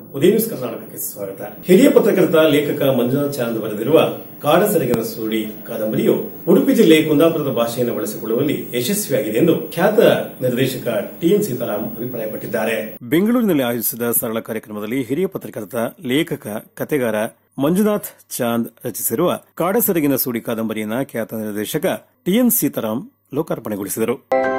ಉದಯ news ಕರ್ನಾಟಕಕ್ಕೆ ಸ್ವಾಗತ ಹಿರಿಯ ಪತ್ರಕರ್ತ ಲೇಖಕ ಮಂಜುನಾಥ್ ಚಾಂದ್ ಬರೆದಿರುವ ಕಾಡಸರಗಿನ ಸೂಡಿ ಕಾದಂಬರಿಯು ಉಡುಪಿ ಜಿಲ್ಲೆ ಕುಂದಾಪುರದ ಭಾಷೆಯನ್ನು ಬಳಸಿಕೊಳ್ಳುವಲ್ಲಿ ಯಶಸ್ವಿಯಾಗಿದೆ ಎಂದು ಖ್ಯಾತ ನಿರ್ದೇಶಕ ಟಿಎನ್ ಸೀತಾರಾಮ್ ಅಭಿಪ್ರಾಯಪಟ್ಟಿದ್ದಾರೆ ಬೆಂಗಳೂರಿನಲ್ಲಿ ಆಯೋಜಿಸಿದ ಸರಳ ಕಾರ್ಯಕ್ರಮದಲ್ಲಿ ಹಿರಿಯ ಪತ್ರಕರ್ತ ಲೇಖಕ ಕತೆಗಾರ ಮಂಜುನಾಥ್ ಚಾಂದ್ ರಚಿಸಿರುವ ಕಾಡಸರಗಿನ ಸೂಡಿ ಕಾದಂಬರಿಯನ್ನ ಖ್ಯಾತ ನಿರ್ದೇಶಕ ಟಿಎನ್ ಸೀತಾರಾಮ್ ಲೋಕಾರ್ಪಣೆಗೊಳಿಸಿದರು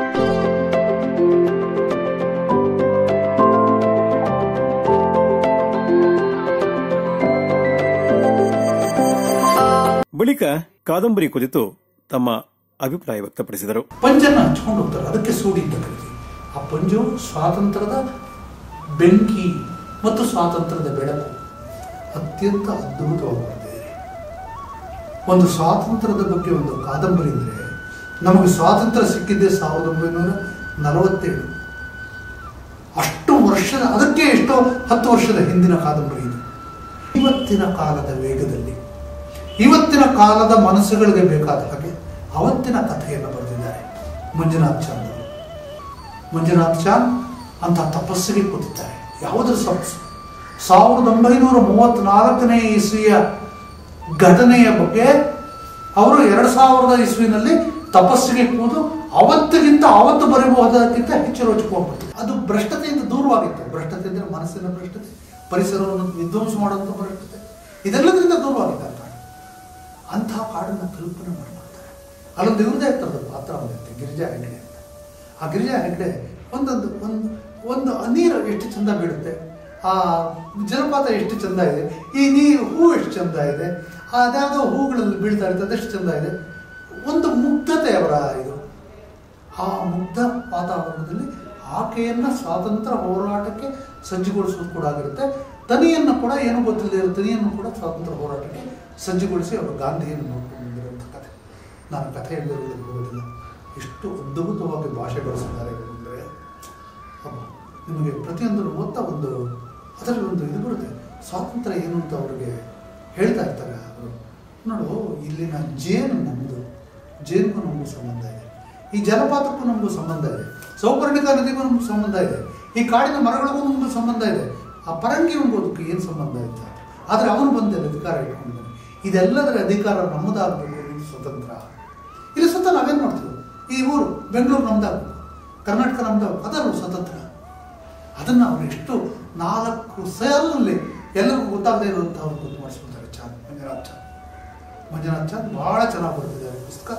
ಬಳಿಕ ಕಾದಂಬರಿ ಕುರಿತು ತಮ್ಮ ಅಭಿಪ್ರಾಯ ವ್ಯಕ್ತಪಡಿಸಿದರು ಪಂಜನ್ನು ಹಚ್ಕೊಂಡು ಹೋಗ್ತಾರೆ ಅದಕ್ಕೆ ಸೂಡಿ ಅಂತ ಕರಿತೀವಿ ಆ ಪಂಜು ಸ್ವಾತಂತ್ರ್ಯದ ಬೆಂಕಿ ಮತ್ತು ಸ್ವಾತಂತ್ರ್ಯದ ಬೆಳಕು ಅತ್ಯಂತ ಅದ್ಭುತವಾಗಿ ಬರ್ತಿದೆ ಒಂದು ಸ್ವಾತಂತ್ರ್ಯದ ಬಗ್ಗೆ ಒಂದು ಕಾದಂಬರಿ ಅಂದರೆ ನಮಗೆ ಸ್ವಾತಂತ್ರ್ಯ ಸಿಕ್ಕಿದ್ದೆ ಸಾವಿರದ ಒಂಬೈನೂರ ನಲವತ್ತೇಳು ಅಷ್ಟು ವರ್ಷದ ಅದಕ್ಕೆ ಎಷ್ಟೋ ಹತ್ತು ವರ್ಷದ ಹಿಂದಿನ ಕಾದಂಬರಿ ಇದು ಇವತ್ತಿನ ಕಾಲದ ವೇಗದಲ್ಲಿ ಇವತ್ತಿನ ಕಾಲದ ಮನಸ್ಸುಗಳಿಗೆ ಬೇಕಾದ ಹಾಗೆ ಅವತ್ತಿನ ಕಥೆಯನ್ನು ಬರೆದಿದ್ದಾರೆ ಮಂಜುನಾಥ್ ಚಾಂದ್ ಅವರು. ಮಂಜುನಾಥ್ ಚಾಂದ್ ಅಂತ ತಪಸ್ಸಿಗೆ ಕೂತಿದ್ದಾರೆ ಯಾವುದರ ತಪಸ್ಸು ಸಾವಿರದ ಒಂಬೈನೂರ ಮೂವತ್ನಾಲ್ಕನೇ ಇಸ್ವಿಯ ಘಟನೆಯ ಬಗ್ಗೆ ಅವರು ಎರಡು ಸಾವಿರದ ಇಸ್ವಿನಲ್ಲಿ ತಪಸ್ಸಿಗೆ ಕೂತು ಅವತ್ತಿಗಿಂತ ಅವತ್ತು ಬರಬಹುದಕ್ಕಿಂತ ಹೆಚ್ಚು ರೋಚಕವಾಗ್ಬಿಡ್ತು ಅದು ಭ್ರಷ್ಟತೆಯಿಂದ ದೂರವಾಗಿತ್ತು ಭ್ರಷ್ಟತೆ ಅಂದರೆ ಮನಸ್ಸಿನ ಭ್ರಷ್ಟತೆ ಪರಿಸರವನ್ನು ವಿಧ್ವಂಸ ಮಾಡುವಂಥ ಭ್ರಷ್ಟತೆ ಇದೆಲ್ಲದರಿಂದ ದೂರವಾಗಿತ್ತು ಆ ಕಾಡು ಅಂತಹ ಕಾಡನ್ನು ಕಲ್ಪನೆ ಮಾಡ್ಕೊಳ್ತಾರೆ ಅಲ್ಲೊಂದು ಇವ್ರದೇ ಇರ್ತದೆ ಪಾತ್ರ ಒಂದಿರುತ್ತೆ ಗಿರಿಜಾ ಹೆಗ್ಡೆ ಅಂತ ಆ ಗಿರಿಜಾ ಹೆಗ್ಡೆ ಒಂದೊಂದು ಒಂದು ಒಂದು ನೀರು ಎಷ್ಟು ಚಂದ ಬೀಳುತ್ತೆ ಆ ಜಲಪಾತ ಎಷ್ಟು ಚಂದ ಇದೆ ಈ ನೀರು ಹೂ ಎಷ್ಟು ಚಂದ ಇದೆ ಅದ್ಯಾವುದೋ ಹೂಗಳಲ್ಲಿ ಬೀಳ್ತಾ ಇರ್ತದೆ ಅದೆಷ್ಟು ಚಂದ ಇದೆ ಒಂದು ಮುಗ್ಧತೆ ಅವರ ಇದು ಆ ಮುಗ್ಧ ವಾತಾವರಣದಲ್ಲಿ ಆಕೆಯನ್ನ ಸ್ವಾತಂತ್ರ್ಯ ಹೋರಾಟಕ್ಕೆ ಸಜ್ಜುಗೊಳಿಸೋದು ಕೂಡ ಆಗಿರುತ್ತೆ ತನಿಯನ್ನು ಕೂಡ ಏನು ಗೊತ್ತಿಲ್ಲದೆ ಇರೋ ತನಿಯನ್ನು ಕೂಡ ಸ್ವಾತಂತ್ರ್ಯ ಹೋರಾಟಕ್ಕೆ ಸಜ್ಜುಗೊಳಿಸಿ ಅವರು ಗಾಂಧಿಯನ್ನು ನೋಡ್ಕೊಂಡು ಬಂದಿರುವಂಥ ಕಥೆ ನಾನು ಕಥೆ ಹೇಳಿರೋದಕ್ಕೆ ಹೋಗೋದಿಲ್ಲ ಎಷ್ಟು ಅದ್ಭುತವಾಗಿ ಭಾಷೆ ಬಳಸಿದ್ದಾರೆ ಅಂದರೆ ಅಬ್ಬ ನಿಮಗೆ ಪ್ರತಿಯೊಂದನ್ನು ಓದ್ತಾ ಒಂದು ಅದರಲ್ಲಿ ಒಂದು ಇದು ಬರುತ್ತೆ ಸ್ವಾತಂತ್ರ್ಯ ಏನು ಅಂತ ಅವರಿಗೆ ಹೇಳ್ತಾ ಇರ್ತಾರೆ ಅವರು ನೋಡು ಇಲ್ಲಿನ ಜೇನು ನಮ್ಮದು ಜೇನಿಗೂ ನಮಗೂ ಸಂಬಂಧ ಇದೆ ಈ ಜಲಪಾತಕ್ಕೂ ನಮಗೂ ಸಂಬಂಧ ಇದೆ ಸೌಪರ್ಣಿಕಾ ನದಿಗೂ ನಮಗೂ ಸಂಬಂಧ ಇದೆ ಈ ಕಾಡಿನ ಮರಗಳಿಗೂ ನಮಗೂ ಸಂಬಂಧ ಇದೆ ಆ ಪರಂಗಿ ಎಂಬುದಕ್ಕೆ ಏನು ಸಂಬಂಧ ಇತ್ತು ಆದರೆ ಅವನು ಬಂದ ಅಧಿಕಾರ ಇಟ್ಕೊಂಡಿದ್ದಾನೆ ಇದೆಲ್ಲದರ ಅಧಿಕಾರ ನಮ್ಮದಾಗಬೇಕು ಇದು ಸ್ವತಂತ್ರ ಇಲ್ಲಿ ಸುತ್ತ ನಾವೇನು ಮಾಡ್ತೀವಿ ಈ ಊರು ಬೆಂಗಳೂರು ನಮ್ದಾಗಬೇಕು ಕರ್ನಾಟಕ ನಮ್ದಾಗಬೇಕು ಅದನ್ನು ಸ್ವತಂತ್ರ ಅದನ್ನು ಅವರು ಎಷ್ಟು ನಾಲ್ಕು ಸಾಲಲ್ಲಿ ಎಲ್ಲರಿಗೂ ಗೊತ್ತಾಗದೇ ಇರುವಂಥವ್ರು ಗೊತ್ತು ಮಾಡಿಸ್ಕೊತಾರೆ ಚಾಂದ್ ಮಂಜುನಾಥ್ ಚಾಂದ್ ಮಂಜುನಾಥ್ ಚಾಂದ್ ಬಹಳ ಚೆನ್ನಾಗಿ ಬರ್ತಿದ್ದಾರೆ ಪುಸ್ತಕ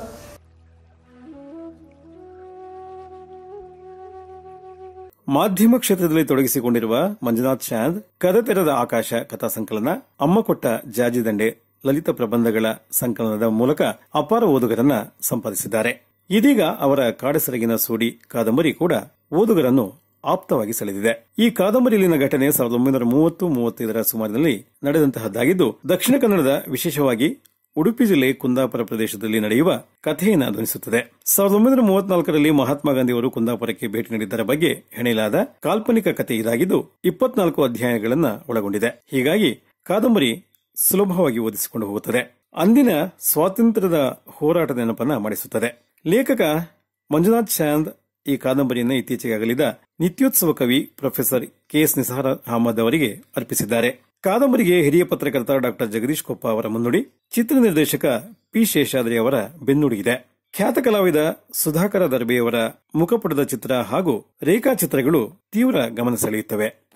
ಮಾಧ್ಯಮ ಕ್ಷೇತ್ರದಲ್ಲಿ ತೊಡಗಿಸಿಕೊಂಡಿರುವ ಮಂಜುನಾಥ್ ಚಾಂದ್ ಕದ ತೆರೆದ ಆಕಾಶ ಕಥಾ ಸಂಕಲನ ಅಮ್ಮ ಕೊಟ್ಟ ಜಾಜಿ ದಂಡೆ ಲಲಿತ ಪ್ರಬಂಧಗಳ ಸಂಕಲನದ ಮೂಲಕ ಅಪಾರ ಓದುಗರನ್ನ ಸಂಪಾದಿಸಿದ್ದಾರೆ ಇದೀಗ ಅವರ ಕಾಡಸರಗಿನ ಸೂಡಿ ಕಾದಂಬರಿ ಕೂಡ ಓದುಗರನ್ನು ಆಪ್ತವಾಗಿ ಸೆಳೆದಿದೆ ಈ ಕಾದಂಬರಿಯಲ್ಲಿನ ಘಟನೆ ಸಾವಿರದ ಒಂಬೈನೂರ ಮೂವತ್ತು ಮೂವತ್ತೈದರ ಸುಮಾರಿನಲ್ಲಿ ನಡೆದಂತಹದ್ದಾಗಿದ್ದು ದಕ್ಷಿಣ ಕನ್ನಡದ ವಿಶೇಷವಾಗಿ ಉಡುಪಿ ಜಿಲ್ಲೆ ಕುಂದಾಪುರ ಪ್ರದೇಶದಲ್ಲಿ ನಡೆಯುವ ಕಥೆಯನ್ನು ಧ್ವನಿಸುತ್ತದೆ ಸಾವಿರದ ಒಂಬೈನೂರ ಮೂವತ್ನಾಲ್ಕರಲ್ಲಿ ಮಹಾತ್ಮ ಗಾಂಧಿಯವರು ಕುಂದಾಪುರಕ್ಕೆ ಭೇಟಿ ನೀಡಿದ್ದರ ಬಗ್ಗೆ ಹೆಣೆಯಲಾದ ಕಾಲ್ಪನಿಕ ಕಥೆ ಇದಾಗಿದ್ದು ಇಪ್ಪತ್ನಾಲ್ಕು ಅಧ್ಯಾಯಗಳನ್ನ ಒಳಗೊಂಡಿದೆ ಹೀಗಾಗಿ ಕಾದಂಬರಿ ಸುಲಭವಾಗಿ ಓದಿಸಿಕೊಂಡು ಹೋಗುತ್ತದೆ ಅಂದಿನ ಸ್ವಾತಂತ್ರ್ಯದ ಹೋರಾಟದ ನೆನಪನ್ನ ಮಾಡಿಸುತ್ತದೆ ಲೇಖಕ ಮಂಜುನಾಥ್ ಚಾಂದ್ ಈ ಕಾದಂಬರಿಯನ್ನು ಇತ್ತೀಚೆಗೆ ಅಗಲಿದ ನಿತ್ಯೋತ್ಸವ ಕವಿ ಪ್ರೊಫೆಸರ್ ಕೆಎಸ್ ನಿಸಾರ್ ಅಹಮದ್ ಅವರಿಗೆ ಅರ್ಪಿಸಿದ್ದಾರೆ ಕಾದಂಬರಿಗೆ ಹಿರಿಯ ಪತ್ರಕರ್ತ ಡಾಕ್ಟರ್ ಜಗದೀಶ್ ಕೊಪ್ಪ ಅವರ ಮುನ್ನುಡಿ ಚಿತ್ರ ನಿರ್ದೇಶಕ ಪಿ ಶೇಷಾದ್ರಿ ಅವರ ಬೆನ್ನುಡಿ ಇದೆ ಖ್ಯಾತ ಕಲಾವಿದ ಸುಧಾಕರ ದರ್ಬೆಯವರ ಮುಖಪುಟದ ಚಿತ್ರ ಹಾಗೂ ರೇಖಾಚಿತ್ರಗಳು ತೀವ್ರ ಗಮನ ಸೆಳೆಯುತ್ತವೆ